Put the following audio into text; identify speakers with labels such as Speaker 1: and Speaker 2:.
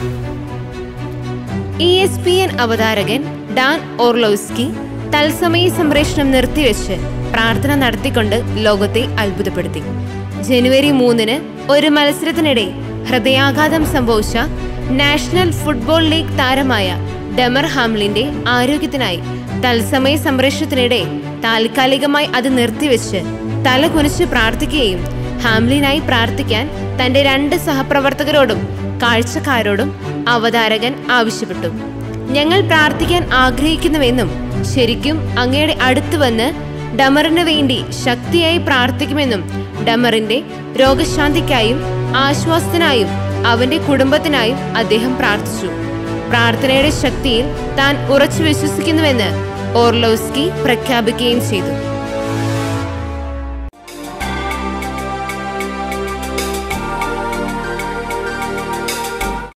Speaker 1: E S P N അവതാരകൻ Dan Orlovsky തത്സമയ സംപ്രേഷണം നിർത്തിവെച്ച് പ്രാർത്ഥന നടത്തിക്കൊണ്ട് ലോകത്തെ അത്ഭുതപ്പെടുത്തി ജനുവരി മൂന്നിന് ഒരു മത്സരത്തിനിടെ ഹൃദയാഘാതം സംഭവിച്ച നാഷണൽ ഫുട്ബോൾ ലീഗ് താരമായ ഡെമർ ഹാംലിന്റെ ആരോഗ്യത്തിനായി തത്സമയ സംപ്രേഷണത്തിനിടെ താൽക്കാലികമായി അത് നിർത്തിവെച്ച് തല കുനിച്ച് പ്രാർത്ഥിക്കുകയും ഹാംലിനായി പ്രാർത്ഥിക്കാൻ തന്റെ രണ്ട് സഹപ്രവർത്തകരോടും കാഴ്ചക്കാരോടും അവതാരകൻ ആവശ്യപ്പെട്ടു ഞങ്ങൾ പ്രാർത്ഥിക്കാൻ ആഗ്രഹിക്കുന്നുവെന്നും ശരിക്കും അങ്ങയുടെ അടുത്ത് വന്ന് ഡമറിന് വേണ്ടി ശക്തിയായി പ്രാർത്ഥിക്കുമെന്നും ഡമറിന്റെ രോഗശാന്തിക്കായും ആശ്വാസത്തിനായും അവന്റെ കുടുംബത്തിനായും അദ്ദേഹം പ്രാർത്ഥിച്ചു പ്രാർത്ഥനയുടെ ശക്തിയിൽ താൻ ഉറച്ചു വിശ്വസിക്കുന്നുവെന്ന് ഓർലോസ്കി പ്രഖ്യാപിക്കുകയും ചെയ്തു